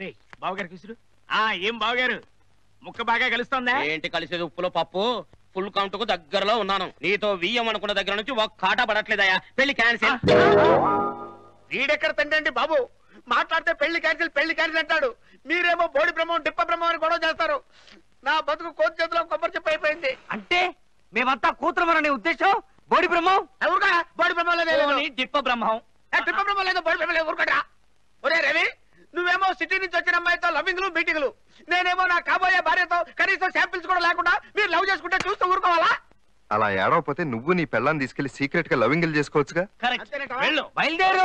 రే బావగారు విసురు ఆ ఏం బావగారు ముక్క బాగా కలుస్తోందా ఏంటి కలిసేది ఉప్పులో పప్పు ఫుల్ కౌంట్ కు దగ్గరలో ఉన్నాను నీతో వియ్యం అనుకున్న దగ్గర నుంచి ఒక కాటా పడట్లేదయ్యా పెళ్లి క్యాన్సిల్ వీడెక్కడ తండ్రి బాబు మాట్లాడితే పెళ్లి క్యాన్సిల్ పెళ్లి క్యాన్సిల్ అంటాడు మీరేమో బోడి బ్రహ్మం డిప్ప బ్రహ్మం అని గొడవ చేస్తారు నా బతుకు కోతి చేతిలో కొబ్బరి చెప్పు అయిపోయింది అంటే మేమంతా కూతురమననే ఉద్దేశం బోడి బ్రహ్మం ఎవరుగా బోడి బ్రహ్మం లేదు పోనీ దిప్ప బ్రహ్మం ఏ, డిప్ప బ్రహ్మం లేదు బోడి బ్రహ్మం లేదు ఊరుకోరా ఒరే రవి నువ్వేమో సిటీ నుంచి వచ్చిన అమ్మాయితో లవింగ్లు మీటింగ్లు నేనేమో నా కాబోయే భార్యతో కనీసం శాంపిల్స్ కూడా లేకుండా మీరు లవ్ చేసుకుంటే చూస్తూ ఊరుకోవాలా అలా ఏడవపోతే నువ్వు నీ పెళ్ళాన్ని తీసుకెళ్లి సీక్రెట్ గా లవింగిల్ చేసుకోవచ్చుగా కరెక్ట్ అంతేనేటవా? వెళ్ళు బయలుదేరు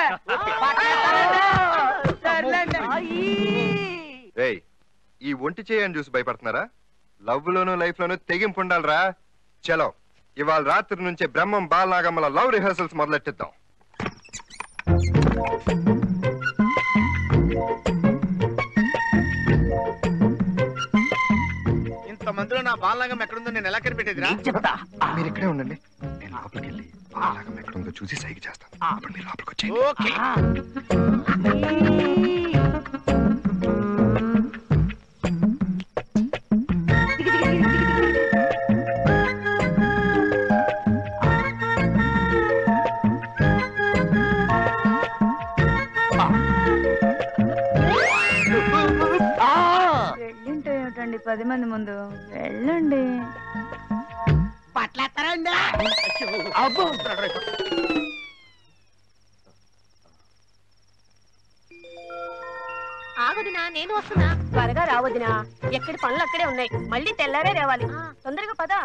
రేయ్ ఈ ఒంటి చేయని చూసి భయపడుతున్నారా లవ్ లోను లైఫ్ లోను తెగింపు ఉండాలిరా చలో ఇవాళ రాత్రి నుంచే బ్రహ్మం బాలనాగమ్మల లవ్ రిహర్సల్స్ మొదలెట్టిద్దాం ఇంత మందిలో నా బాలనాగం ఎక్కడుందో నేను ఎలా కనిపెట్టేదిరా చెప్తా మీరు ఇక్కడే ఉండండి నేను లోపలికి వెళ్ళి బాలనాగం ఎక్కడుందో చూసి సైకి చేస్తాను అప్పుడు మీరు లోపలికి వచ్చేయండి ఓకే వెళ్ళింటే ఏమిటండి పది మంది ముందు వెళ్ళండి అబ్బో ఆగదునా నేను వస్తున్నా త్వరగా రావద్దునా ఎక్కడి పనులు అక్కడే ఉన్నాయి మళ్ళీ తెల్లారే రావాలి తొందరగా పదా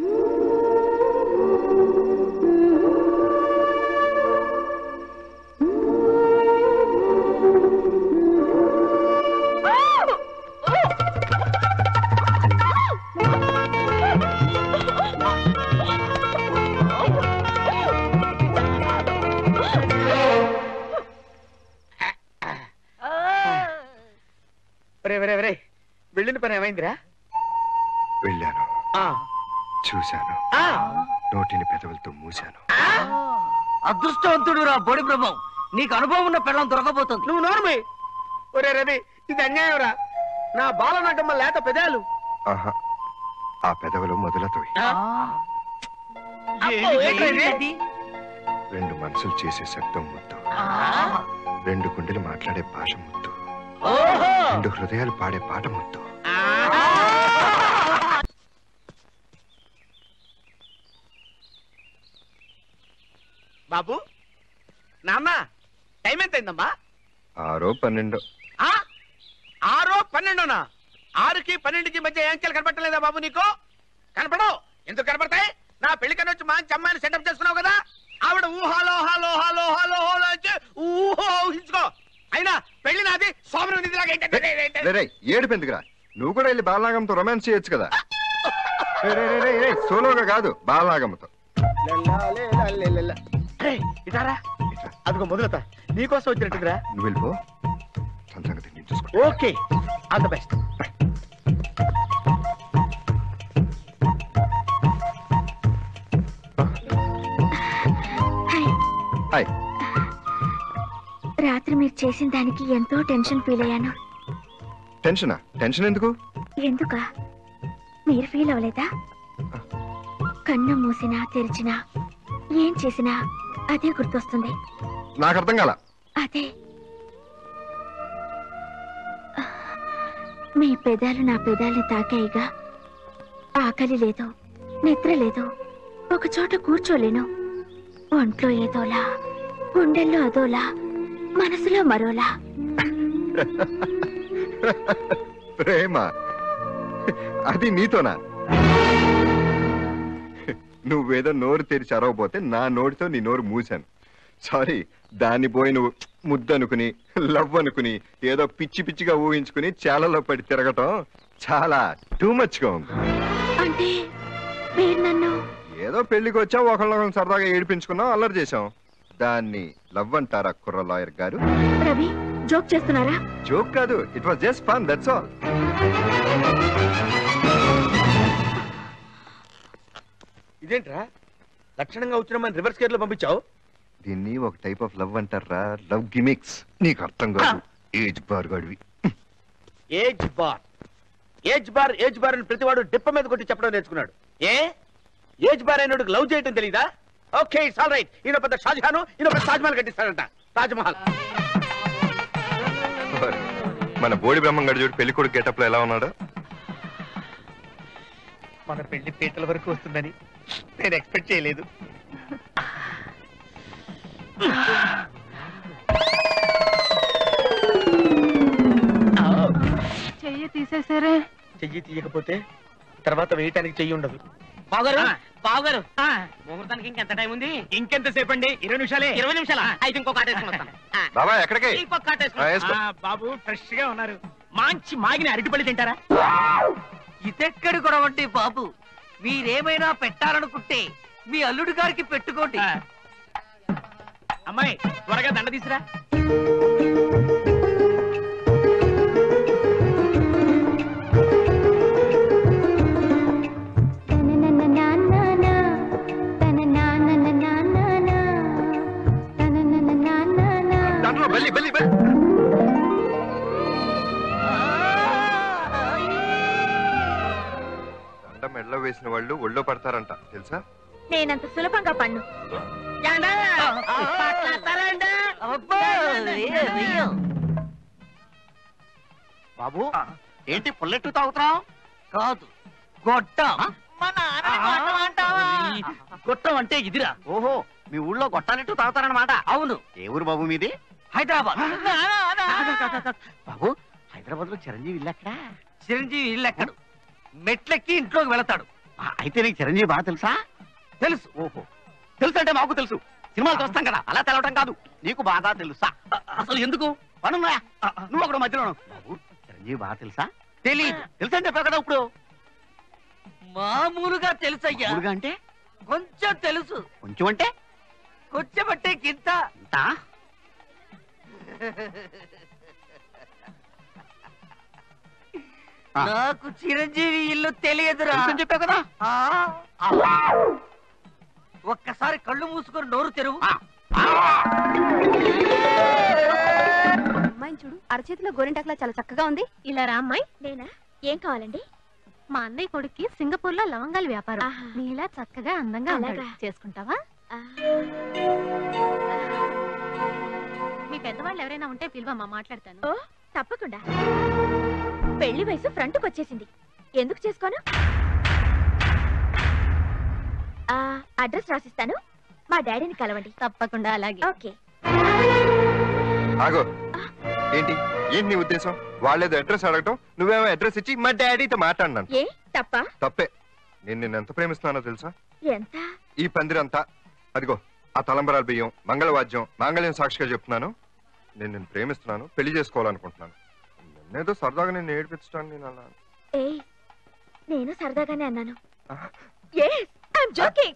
ఒరే ఒరే ఒరే వెళ్ళిన పని ఏమైందిరా వెళ్ళాను ఆ, చూశాను ఆ, నోటిని పెదవులతో మూశాను అదృష్టవంతుడు రా బోడి బ్రహ్మం నీకు అనుభవం ఉన్న పెళ్ళం దొరకబోతుంది నువ్వు నోరుమి ఒరే రవి ఇది అన్యాయం రా నా బాలనాగమ్మ లేత పెదాలు ఆహా ఆ పెదవులు మొదలతోయి అబ్బో, ఏంట్రా ఇది? ఏంటది? రెండు మనసులు చేసే శబ్దం ముద్దు రెండు గుండెలు మాట్లాడే భాష ముద్దు ఓహో రెండు హృదయాలు పాడే పాట ముద్దు బాబు నాన్న టైం ఎంత అయిందమ్మా ఆరో పన్నెండో ఆ? ఆరో పన్నెండునా ఆరుకి పన్నెండుకి మధ్య ఏంకెలు కనపట్టలేదా బాబు నీకు కనపడవు ఎందుకు కనపడతాయి నా పెళ్లి కన్నా వచ్చి మంచి అమ్మాయిని సెటప్ చేసుకున్నావు కదా ఆవిడ ఊహాలో హాలో హాలో హాలో హాలో వచ్చి ఊహో ఊహించుకో అయినా పెళ్లి నాది సోమరం నిధిలాగా ఏంటంటే ఏంటంటే- రే రే ఏడుపెందుకురా నువ్వు కూడా వెళ్ళి బాలనాగంతో రొమాన్స్ చేయొచ్చు కదా రే, రే, రే, రే, రే, సోలోగా కాదు బాలనాగంతో లల్లలేలలేలే. అరే, ఇటారా ఇట్రా, అదిగో మొదలత నీకోసం వచ్చినట్టుగా నువ్వు వెళ్ళిపో తన సంగతి నేను చూసుకుంటా okay all the best hi రాత్రి మీరు చేసిన దానికి ఎంతో టెన్షన్ ఫీల్ అయ్యాను టెన్షనా టెన్షన్ ఎందుకు ఎందుక మీరు ఫీల్ అవ్వలేదా కన్ను మూసినా తెరిచినా ఏం చేసినా అదే గుర్తొస్తుంది నాకు అర్థం కాల అదే మీ పెదాలు నా పెదాల్ని తాకాయిగా ఆకలి లేదు నిద్ర లేదు ఒక చోట కూర్చోలేను ఒంట్లో ఏదోలా గుండెల్లో అదోలా మనసులో మరోలా ప్రేమ అది నీతోనా నువ్వేదో నోరు తెరిచి అరవబోతే నా నోటితో నీ నోరు మూసాను సారీ దాన్ని పోయి నువ్వు ముద్దు అనుకుని లవ్ అనుకుని ఏదో పిచ్చి పిచ్చిగా ఊహించుకుని చాలలో పడి తిరగటం చాలా టూ మచ్ గా ఉంది అంటే మీరు నన్ను ఏదో పెళ్లికి వచ్చాం ఒకళ్ళొకళ్ళు సరదాగా ఏడిపించుకున్నాం అల్లరి చేసాం దాన్ని లవ్ అంటారా కుర్ర లాయర్ గారు రవి జోక్ చేస్తున్నారా జోక్ కాదు it was just fun that's all ఇదేంట్రా లక్షణంగా వచ్చిన మన రివర్స్ గేర్ లో పంపించావు దీన్ని ఒక టైప్ ఆఫ్ లవ్ అంటారా లవ్ గిమిక్స్ నీకు అర్థం కాదు ఏజ్ బార్ గడివి age bar age bar age bar అని ప్రతివాడు డిప్ప మీద కొట్టి చెప్పడం నేర్చుకున్నాడు ఏ ఏజ్ బార్ అయినోడు లవ్ చేయటం తెలీదా ఓకే ఇట్స్ ఆల్ రైట్ ఈయన పెద్ద షాజహాన్ ఈయన పెద్ద తాజ్మహల్ కట్టిస్తాడంట తాజ్మహల్ మరి మన బోడి బ్రహ్మంగడి చూడు పెళ్లి కొడుకు గెటప్ లో ఎలా ఉన్నాడు మన పెళ్లి పీటల వరకు వస్తుందని నేను ఎక్స్పెక్ట్ చేయలేదు చెయ్యి తీసేసారే చెయ్యి తీయకపోతే తర్వాత వేయటానికి చెయ్యి ఉండదు బావగారు ఆ. బావగారు ఆ, ముహూర్తానికి ఇంకెంత టైం ఉంది ఇంకెంతసేపు అండి ఇరవై నిమిషాలే ఇరవై నిమిషాలా అయితే ఇంకొక ఆట వేసుకుని వస్తాను ఆ, బాబా ఎక్కడికి ఇంకొక ఆట ఆ, వేసుకుని వేసుకో. ఆ, బాబు ఫ్రెష్ గా ఉన్నారు మంచి మాగిన అరటిపళ్ళు తింటారా ఇదెక్కడి గొడవండి బాబు మీరేమైనా పెట్టాలనుకుంటే మీ అల్లుడు గారికి పెట్టుకోండి ఆ. అమ్మాయి త్వరగా దండ తీసురా దాంట్లో బల్లి బల్లి బల్లి దండ మెడలో వేసిన వాళ్ళు ఒళ్ళో పడతారంట తెలుసా నేనంత సులభంగా పన్ను అబ్బా, వెయ్య, వెయ్య. బాబు ఏంటి పుల్లెట్టు తాగుతున్నావు కాదు గొట్టం గొట్టం అంటే ఇదిరా ఓహో మీ ఊళ్ళో గొట్టాలెట్టు తాగుతారన్నమాట అవును ఏ ఊరు బాబు మీది హైదరాబాద్ బాబు హైదరాబాద్ లో చిరంజీవి ఇల్లు ఎక్కడా చిరంజీవి ఇల్లెక్కడు మెట్లెక్కి ఇంట్లోకి వెళతాడు ఆ, అయితే నీకు చిరంజీవి బాగా తెలుసా తెలుసు ఓహో తెలుసు అంటే మాకు తెలుసు సినిమాలు చూస్తాం కదా అలా తెలవటం కాదు నీకు బాగా తెలుసా అసలు ఎందుకు పనున్నా నువ్వు అక్కడ మధ్యలో ఉన్నావు. బాబు చిరంజీవి బాగా తెలుసా తెలీదు తెలుసా అని చెప్పావు కదా ఇప్పుడు మామూలుగా తెలుసయ్యా ఊరుగా అంటే కొంచెం తెలుసు కొంచెం అంటే కొంచెం అంటే గింత ఇంత ఆ. నాకు చిరంజీవి ఇల్లు తెలియదురా తెలుసని చెప్పావు కదా ఆ. ఒక్కసారి కళ్ళు మూసుకొని నోరు తెరువు ఆ. అమ్మాయిని చూడు అరచేతిలో గోరింటాకులా చాలా చక్కగా ఉంది ఇలా రా అమ్మాయి నేనా ఏం కావాలండి మా అన్నయ్య కొడుక్కి సింగపూర్ లో లవంగాల వ్యాపారం ఆహా. నీలా చక్కగా అందంగా ఉంటాడు అలాగా. చేసుకుంటావా ఆ, మీ పెద్దవాళ్ళు ఎవరైనా ఉంటే పిలువమ్మా మాట్లాడతాను ఓ తప్పకుండా పెళ్లి వయసు ఫ్రంట్కి వచ్చేసింది ఎందుకు చేసుకోను ఆ, అడ్రస్ రాసిస్తాను మా డాడీని కలవండి తప్పకుండా అలాగే ఓకే ఆగో ఏంటి ఏంటి నీ ఉద్దేశం వాళ్ళేదో అడ్రస్ అడగటం నువ్వేమో అడ్రస్ ఇచ్చి మా డాడీతో మాట్లాడినాను ఏ తప్ప తప్పే నేను నిన్ను ఎంత ప్రేమిస్తున్నానో తెలుసా ఎంత ఈ పందిరంతా అదిగో ఆ తలంబరాల బియ్యం మంగళవాద్యం మాంగళ్యం సాక్షిగా చెప్తున్నాను నేను నిన్ను ప్రేమిస్తున్నాను పెళ్లి చేసుకోవాలనుకుంటున్నాను నిన్నేదో సరదాగా నేను ఏడిపించడానికి నేను అలా ఏ నేను సరదాగానే అన్నాను ఆ. ఎస్ ఐఎమ్ జోకింగ్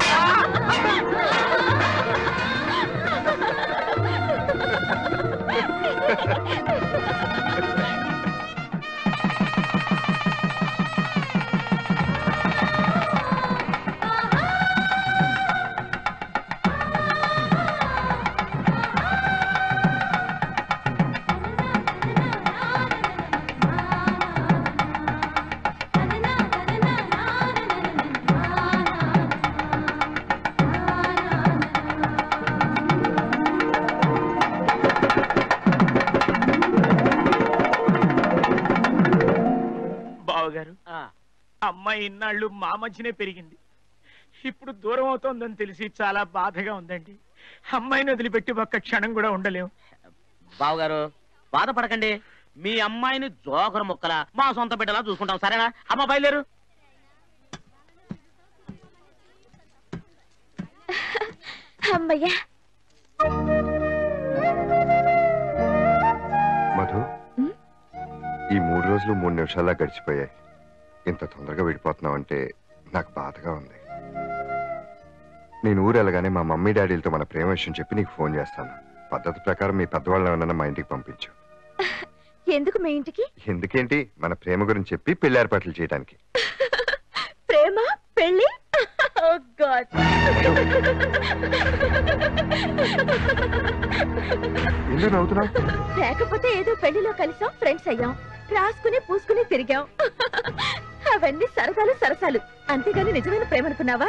బావగారు అమ్మాయి ఇన్నాళ్ళు మా మధ్యనే పెరిగింది ఇప్పుడు దూరం అవుతోందని తెలిసి చాలా బాధగా ఉందండి అమ్మాయిని వదిలిపెట్టి ఒక్క క్షణం కూడా ఉండలేము బావగారు బాధపడకండి మీ అమ్మాయిని జోకర ముక్కల మా సొంత బిడ్డలా చూసుకుంటాం సరేనా అమ్మ బయలుదేరు అమ్మయ్యా మధు ఉమ్? ఈ మూడు రోజులు మూడు నిమిషాల్లో గడిచిపోయాయి ఇంత తొందరగా విడిపోతున్నావు అంటే నాకు బాధగా ఉంది నేను ఊరు వెళ్ళగానే మా మమ్మీ డాడీలతో మన ప్రేమ విషయం చెప్పి నీకు ఫోన్ చేస్తాను పద్ధతి ప్రకారం మీ పెద్దవాళ్ళని ఏమన్నా మా ఇంటికి పంపించు ఎందుకు మీ ఇంటికి ఎందుకేంటి మన ప్రేమ గురించి చెప్పి పెళ్లి ఏర్పాట్లు చేయడానికి ప్రేమ పెళ్లి Oh God. ఎందుకు నవ్వుతున్నావు లేకపోతే ఏదో పెళ్లిలో కలిసాం ఫ్రెండ్స్ అయ్యాం రాసుకుని పూసుకుని తిరిగాం అవన్నీ సరసాలు సరసాలు అంతేగాని నిజమైన ప్రేమ అనుకున్నావా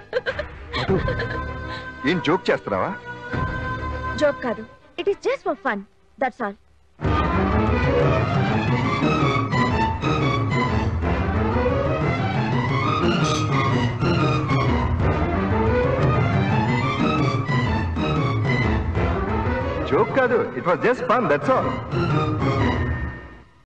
ఏం జోక్ చేస్తున్నావా జోక్ కాదు it is just for fun that's all joke కాదు it was just fun that's all